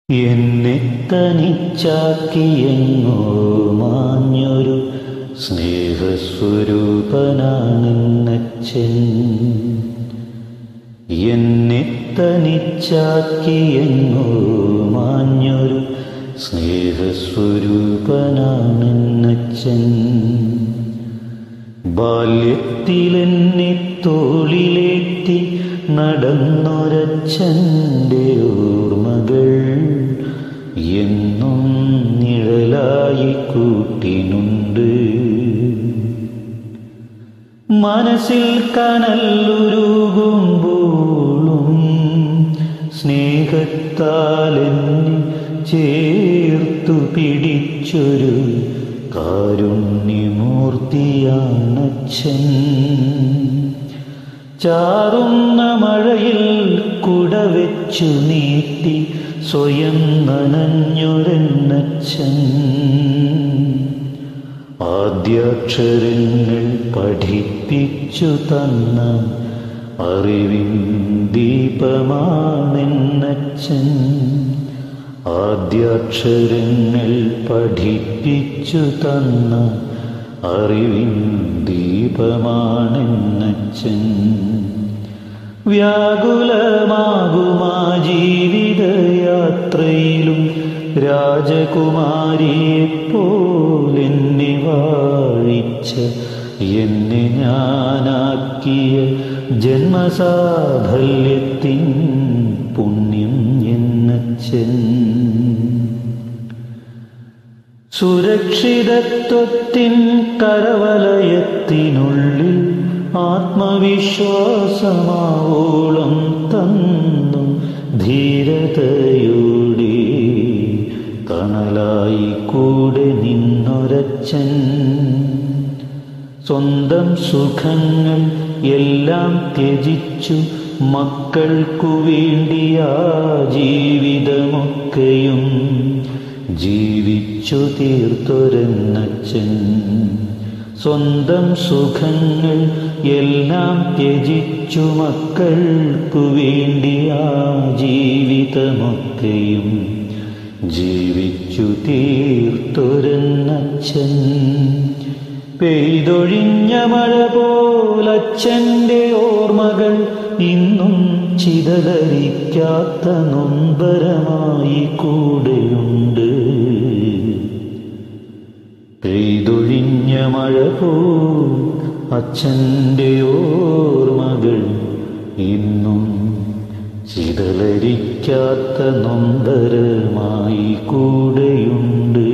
എന്നെ തനിച്ചാക്കിയെങ്ങോ മാഞ്ഞൊരു സ്നേഹസ്വരൂപനാണെന്നച്ഛൻ എന്നെ തനിച്ചാക്കിയെങ്ങോ മാഞ്ഞൊരു സ്നേഹസ്വരൂപനാണെന്നച്ഛൻ ബാല്യത്തിലെന്നെ തോളിലേറ്റി നടന്നൊരച്ഛൻ്റെ ഓർമ്മകൾ എന്നും നിഴലായി കൂട്ടിനുണ്ട് മനസ്സിൽ കനല്ലുരുകുമ്പോഴും സ്നേഹത്താലെന്നെ ചേർത്തു പിടിച്ചൊരു കാരുണ്യമൂർത്തിയാണച്ഛൻ ചാറുന്ന മഴയിൽ കുടവെച്ചു നീട്ടി സ്വയം നനഞ്ഞൊരെന്നച്ഛൻ ആദ്യാക്ഷരങ്ങൾ പഠിപ്പിച്ചു തന്ന അറിവിൻ ദീപമാണെന്നച്ഛൻ ആദ്യാക്ഷരങ്ങൾ പഠിപ്പിച്ചു തന്ന അറിവിൻ ദീപമാണെന്നച്ഛൻ വ്യാകുലമാകുമാ ജീവിതയാത്രയിലും രാജകുമാരിയെപ്പോലെന്നെ വാഴിച്ച എന്നെ ഞാനാക്കിയ ജന്മസാഫല്യത്തിൻ പുണ്യം എന്നച്ഛൻ സുരക്ഷിതത്വത്തിൻ കരവലയത്തിനുള്ളിൽ ആത്മവിശ്വാസമാവോളം തന്നു ധീരതയോടെ തണലായി കൂടെ നിന്നൊരച്ഛൻ സ്വന്തം സുഖങ്ങൾ എല്ലാം ത്യജിച്ചു മക്കൾക്കു വേണ്ടിയാ ജീവിതമൊക്കെയും ജീവിച്ചു തീർത്തൊരെന്നച്ഛൻ സ്വന്തം സുഖങ്ങൾ എല്ലാം ത്യജിച്ചു മക്കൾക്കു വേണ്ടിയാ ജീവിതമൊക്കെയും ജീവിച്ചു തീർത്തൊരെന്നച്ഛൻ പെയ്തൊഴിഞ്ഞ മഴ പോലച്ഛൻ്റെ ഓർമ്മകൾ ഇന്നും ചിതലരിക്കാത്ത നൊമ്പരമായി കൂടെയുണ്ട് പെയ്തൊഴിഞ്ഞ മഴ പോ അച്ഛൻ്റെ ഓർമ്മകൾ ഇന്നും ചിതലരിക്കാത്ത നൊമ്പരമായി കൂടെയുണ്ട്